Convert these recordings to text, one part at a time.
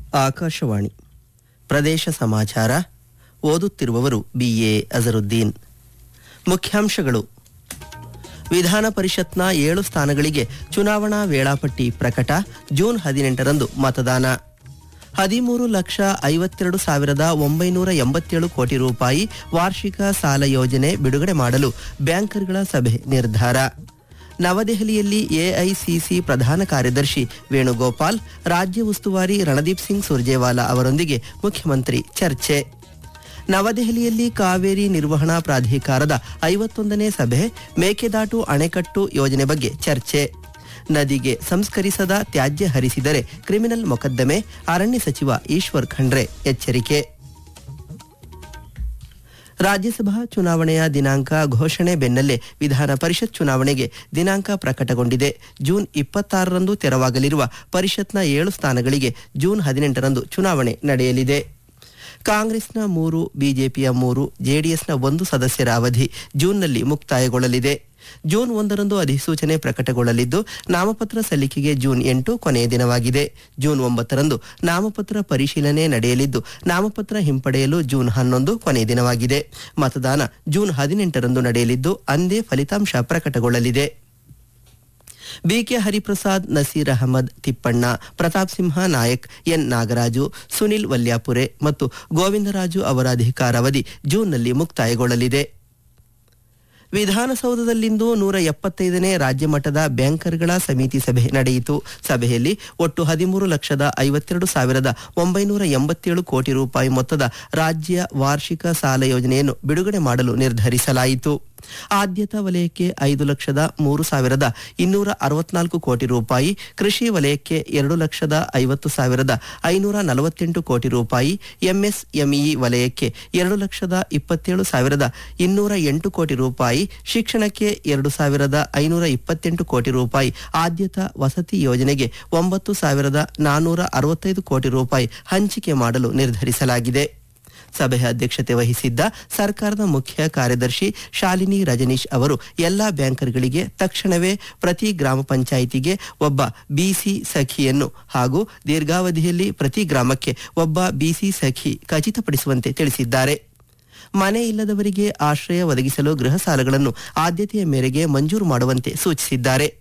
ಆಕಾಶವಾಣಿ ಪ್ರದೇಶ ಸಮಾಚಾರ ಓದುತ್ತಿರುವವರು ಬಿಎ ಅಜರುದ್ದೀನ್ ಮುಖ್ಯಾಂಶಗಳು ವಿಧಾನ ಪರಿಷತ್ನ ಏಳು ಸ್ಥಾನಗಳಿಗೆ ಚುನಾವಣಾ ವೇಳಾಪಟ್ಟಿ ಪ್ರಕಟ ಜೂನ್ ಹದಿನೆಂಟರಂದು ಮತದಾನ ಹದಿಮೂರು ಲಕ್ಷ ಐವತ್ತೆರಡು ಸಾವಿರದ ಒಂಬೈನೂರ ಎಂಬತ್ತೇಳು ಕೋಟಿ ರೂಪಾಯಿ ವಾರ್ಷಿಕ ಸಾಲ ಯೋಜನೆ ಬಿಡುಗಡೆ ಮಾಡಲು ಬ್ಯಾಂಕರ್ಗಳ ಸಭೆ ನಿರ್ಧಾರ ನವದೆಹಲಿಯಲ್ಲಿ ಎಐಸಿಸಿ ಪ್ರಧಾನ ಕಾರ್ಯದರ್ಶಿ ವೇಣುಗೋಪಾಲ್ ರಾಜ್ಯ ಉಸ್ತುವಾರಿ ರಣದೀಪ್ ಸಿಂಗ್ ಸುರ್ಜೇವಾಲಾ ಅವರೊಂದಿಗೆ ಮುಖ್ಯಮಂತ್ರಿ ಚರ್ಚೆ ನವದೆಹಲಿಯಲ್ಲಿ ಕಾವೇರಿ ನಿರ್ವಹಣಾ ಪ್ರಾಧಿಕಾರದ ಐವತ್ತೊಂದನೇ ಸಭೆ ಮೇಕೆದಾಟು ಅಣೆಕಟ್ಟು ಯೋಜನೆ ಬಗ್ಗೆ ಚರ್ಚೆ ನದಿಗೆ ಸಂಸ್ಕರಿಸದ ತ್ಯಾಜ್ಯ ಹರಿಸಿದರೆ ಕ್ರಿಮಿನಲ್ ಮೊಕದ್ದಮೆ ಅರಣ್ಯ ಸಚಿವ ಈಶ್ವರ್ ಖಂಡ್ರೆ ಎಚ್ಚರಿಕೆ ರಾಜ್ಯಸಭಾ ಚುನಾವಣೆಯ ದಿನಾಂಕ ಘೋಷಣೆ ಬೆನ್ನಲ್ಲೇ ವಿಧಾನ ಪರಿಷತ್ ಚುನಾವಣೆಗೆ ದಿನಾಂಕ ಪ್ರಕಟಗೊಂಡಿದೆ ಜೂನ್ ಇಪ್ಪತ್ತಾರರಂದು ತೆರವಾಗಲಿರುವ ಪರಿಷತ್ನ ಏಳು ಸ್ಥಾನಗಳಿಗೆ ಜೂನ್ ಹದಿನೆಂಟರಂದು ಚುನಾವಣೆ ನಡೆಯಲಿದೆ ಕಾಂಗ್ರೆಸ್ನ ಮೂರು ಬಿಜೆಪಿಯ ಮೂರು ಜೆಡಿಎಸ್ನ ಒಂದು ಸದಸ್ಯರ ಅವಧಿ ಜೂನ್ನಲ್ಲಿ ಮುಕ್ತಾಯಗೊಳ್ಳಲಿದೆ ಜೂನ್ ಒಂದರಂದು ಅಧಿಸೂಚನೆ ಪ್ರಕಟಗೊಳ್ಳಲಿದ್ದು ನಾಮಪತ್ರ ಸಲ್ಲಿಕೆಗೆ ಜೂನ್ ಎಂಟು ಕೊನೆಯ ದಿನವಾಗಿದೆ ಜೂನ್ ಒಂಬತ್ತರಂದು ನಾಮಪತ್ರ ಪರಿಶೀಲನೆ ನಡೆಯಲಿದ್ದು ನಾಮಪತ್ರ ಹಿಂಪಡೆಯಲು ಜೂನ್ ಹನ್ನೊಂದು ಕೊನೆಯ ದಿನವಾಗಿದೆ ಮತದಾನ ಜೂನ್ ಹದಿನೆಂಟರಂದು ನಡೆಯಲಿದ್ದು ಅಂದೇ ಫಲಿತಾಂಶ ಪ್ರಕಟಗೊಳ್ಳಲಿದೆ ಬಿಕೆ ಹರಿಪ್ರಸಾದ್ ನಸೀರ್ ಅಹಮದ್ ತಿಪ್ಪಣ್ಣ ಪ್ರತಾಪ್ ಸಿಂಹ ನಾಯಕ್ ಎನ್ ನಾಗರಾಜು ಸುನಿಲ್ ವಲ್ಯಾಪುರೆ ಮತ್ತು ಗೋವಿಂದರಾಜು ಅವರ ಅಧಿಕಾರಾವಧಿ ಜೂನ್ನಲ್ಲಿ ಮುಕ್ತಾಯಗೊಳ್ಳಲಿದೆ ವಿಧಾನಸೌಧದಲ್ಲಿಂದು ನೂರ ಎಪ್ಪತ್ತೈದನೇ ರಾಜ್ಯ ಮಟ್ಟದ ಬ್ಯಾಂಕರ್ಗಳ ಸಮಿತಿ ಸಭೆ ನಡೆಯಿತು ಸಭೆಯಲ್ಲಿ ಒಟ್ಟು ಹದಿಮೂರು ಲಕ್ಷದ ಐವತ್ತೆರಡು ಸಾವಿರದ ಒಂಬೈನೂರ ಎಂಬತ್ತೇಳು ಕೋಟಿ ರೂಪಾಯಿ ಮೊತ್ತದ ರಾಜ್ಯ ವಾರ್ಷಿಕ ಸಾಲ ಯೋಜನೆಯನ್ನು ಬಿಡುಗಡೆ ಮಾಡಲು ನಿರ್ಧರಿಸಲಾಯಿತು ಆದ್ಯತಾ ವಲಯಕ್ಕೆ ಐದು ಲಕ್ಷದ ಮೂರು ಸಾವಿರದ ಇನ್ನೂರ ಅರವತ್ನಾಲ್ಕು ಕೋಟಿ ರೂಪಾಯಿ ಕೃಷಿ ವಲಯಕ್ಕೆ ಎರಡು ಲಕ್ಷದ ಐವತ್ತು ಸಾವಿರದ ಐನೂರ ನಲವತ್ತೆಂಟು ಕೋಟಿ ರೂಪಾಯಿ ಎಂಎಸ್ಎಂಇ ವಲಯಕ್ಕೆ ಎರಡು ಲಕ್ಷದ ಇಪ್ಪತ್ತೇಳು ಸಾವಿರದ ಇನ್ನೂರ ಎಂಟು ಕೋಟಿ ರೂಪಾಯಿ ಶಿಕ್ಷಣಕ್ಕೆ ಎರಡು ಸಾವಿರದ ಐನೂರ ಇಪ್ಪತ್ತೆಂಟು ಕೋಟಿ ರೂಪಾಯಿ ಆದ್ಯತಾ ವಸತಿ ಯೋಜನೆಗೆ ಒಂಬತ್ತು ಸಾವಿರದ ನಾನೂರ ಅರವತ್ತೈದು ಕೋಟಿ ರೂಪಾಯಿ ಹಂಚಿಕೆ ಮಾಡಲು ನಿರ್ಧರಿಸಲಾಗಿದೆ ಸಭೆಯ ಅಧ್ಯಕ್ಷತೆ ವಹಿಸಿದ್ದ ಸರ್ಕಾರದ ಮುಖ್ಯ ಕಾರ್ಯದರ್ಶಿ ಶಾಲಿನಿ ರಜನೀಶ್ ಅವರು ಎಲ್ಲಾ ಬ್ಯಾಂಕರ್ಗಳಿಗೆ ತಕ್ಷಣವೇ ಪ್ರತಿ ಗ್ರಾಮ ಪಂಚಾಯಿತಿಗೆ ಒಬ್ಬ ಬಿಸಿ ಸಖಿಯನ್ನು ಹಾಗೂ ದೀರ್ಘಾವಧಿಯಲ್ಲಿ ಪ್ರತಿ ಗ್ರಾಮಕ್ಕೆ ಒಬ್ಬ ಬಿಸಿ ಸಖಿ ಖಚಿತಪಡಿಸುವಂತೆ ತಿಳಿಸಿದ್ದಾರೆ ಮನೆ ಇಲ್ಲದವರಿಗೆ ಆಶ್ರಯ ಒದಗಿಸಲು ಗೃಹ ಸಾಲಗಳನ್ನು ಆದ್ಯತೆಯ ಮೇರೆಗೆ ಮಂಜೂರು ಮಾಡುವಂತೆ ಸೂಚಿಸಿದ್ದಾರೆ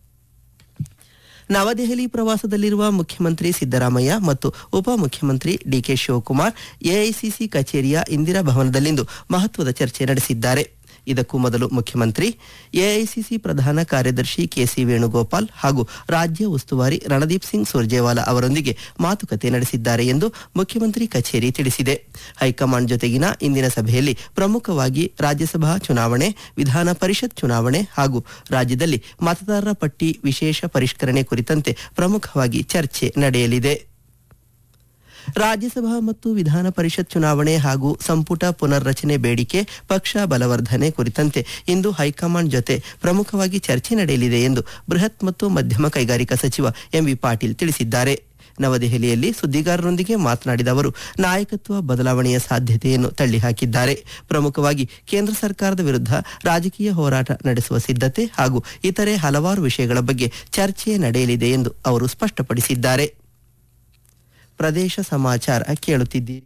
ನವದೆಹಲಿ ಪ್ರವಾಸದಲ್ಲಿರುವ ಮುಖ್ಯಮಂತ್ರಿ ಸಿದ್ದರಾಮಯ್ಯ ಮತ್ತು ಉಪಮುಖ್ಯಮಂತ್ರಿ ಡಿಕೆ ಶಿವಕುಮಾರ್ ಎಐಸಿಸಿ ಕಚೇರಿಯ ಇಂದಿರಾ ಭವನದಲ್ಲಿಂದು ಮಹತ್ವದ ಚರ್ಚೆ ನಡೆಸಿದ್ದಾರೆ ಇದಕ್ಕೂ ಮೊದಲು ಮುಖ್ಯಮಂತ್ರಿ ಎಐಸಿಸಿ ಪ್ರಧಾನ ಕಾರ್ಯದರ್ಶಿ ಕೆಸಿ ವೇಣುಗೋಪಾಲ್ ಹಾಗೂ ರಾಜ್ಯ ಉಸ್ತುವಾರಿ ರಣದೀಪ್ ಸಿಂಗ್ ಸುರ್ಜೇವಾಲಾ ಅವರೊಂದಿಗೆ ಮಾತುಕತೆ ನಡೆಸಿದ್ದಾರೆ ಎಂದು ಮುಖ್ಯಮಂತ್ರಿ ಕಚೇರಿ ತಿಳಿಸಿದೆ ಹೈಕಮಾಂಡ್ ಜೊತೆಗಿನ ಇಂದಿನ ಸಭೆಯಲ್ಲಿ ಪ್ರಮುಖವಾಗಿ ರಾಜ್ಯಸಭಾ ಚುನಾವಣೆ ವಿಧಾನ ಪರಿಷತ್ ಚುನಾವಣೆ ಹಾಗೂ ರಾಜ್ಯದಲ್ಲಿ ಮತದಾರರ ಪಟ್ಟಿ ವಿಶೇಷ ಪರಿಷ್ಕರಣೆ ಕುರಿತಂತೆ ಪ್ರಮುಖವಾಗಿ ಚರ್ಚೆ ನಡೆಯಲಿದೆ ರಾಜ್ಯಸಭಾ ಮತ್ತು ವಿಧಾನ ಪರಿಷತ್ ಚುನಾವಣೆ ಹಾಗೂ ಸಂಪುಟ ಪುನರ್ರಚನೆ ಬೇಡಿಕೆ ಪಕ್ಷ ಬಲವರ್ಧನೆ ಕುರಿತಂತೆ ಇಂದು ಹೈಕಮಾಂಡ್ ಜೊತೆ ಪ್ರಮುಖವಾಗಿ ಚರ್ಚೆ ನಡೆಯಲಿದೆ ಎಂದು ಬೃಹತ್ ಮತ್ತು ಮಧ್ಯಮ ಕೈಗಾರಿಕಾ ಸಚಿವ ಎಂಬಿ ಪಾಟೀಲ್ ತಿಳಿಸಿದ್ದಾರೆ ನವದೆಹಲಿಯಲ್ಲಿ ಸುದ್ದಿಗಾರರೊಂದಿಗೆ ಮಾತನಾಡಿದ ಅವರು ನಾಯಕತ್ವ ಬದಲಾವಣೆಯ ಸಾಧ್ಯತೆಯನ್ನು ತಳ್ಳಿಹಾಕಿದ್ದಾರೆ ಪ್ರಮುಖವಾಗಿ ಕೇಂದ್ರ ಸರ್ಕಾರದ ವಿರುದ್ಧ ರಾಜಕೀಯ ಹೋರಾಟ ನಡೆಸುವ ಸಿದ್ಧತೆ ಹಾಗೂ ಇತರೆ ಹಲವಾರು ವಿಷಯಗಳ ಬಗ್ಗೆ ಚರ್ಚೆ ನಡೆಯಲಿದೆ ಎಂದು ಅವರು ಸ್ಪಷ್ಟಪಡಿಸಿದ್ದಾರೆ ಪ್ರದೇಶ ಸಮಾಚಾರ ಕೇಳುತ್ತಿದ್ದೀರಿ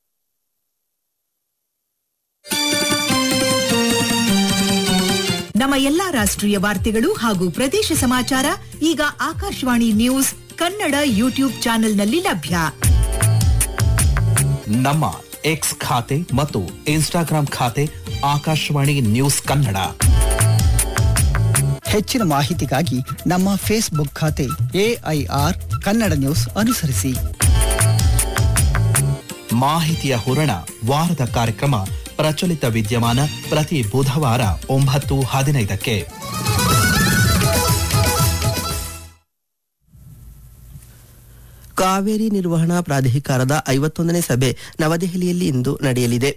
ನಮ್ಮ ಎಲ್ಲಾ ರಾಷ್ಟ್ರೀಯ ವಾರ್ತೆಗಳು ಹಾಗೂ ಪ್ರದೇಶ ಸಮಾಚಾರ ಈಗ ಆಕಾಶವಾಣಿ ನ್ಯೂಸ್ ಕನ್ನಡ ಯೂಟ್ಯೂಬ್ ಚಾನೆಲ್ನಲ್ಲಿ ಲಭ್ಯ ನಮ್ಮ ಎಕ್ಸ್ ಖಾತೆ ಮತ್ತು ಇನ್ಸ್ಟಾಗ್ರಾಂ ಖಾತೆ ಆಕಾಶವಾಣಿ ನ್ಯೂಸ್ ಕನ್ನಡ ಹೆಚ್ಚಿನ ಮಾಹಿತಿಗಾಗಿ ನಮ್ಮ ಫೇಸ್ಬುಕ್ ಖಾತೆ ಎಐಆರ್ ಕನ್ನಡ ನ್ಯೂಸ್ ಅನುಸರಿಸಿ ಮಾಹಿತಿಯ ಹೂರಣ ವಾರದ ಕಾರ್ಯಕ್ರಮ ಪ್ರಚಲಿತ ವಿದ್ಯಮಾನ ಪ್ರತಿ ಬುಧವಾರ ಒಂಬತ್ತು ಹದಿನೈದಕ್ಕೆ ಕಾವೇರಿ ನಿರ್ವಹಣಾ ಪ್ರಾಧಿಕಾರದ ಐವತ್ತೊಂದನೇ ಸಭೆ ನವದೆಹಲಿಯಲ್ಲಿ ಇಂದು ನಡೆಯಲಿದೆ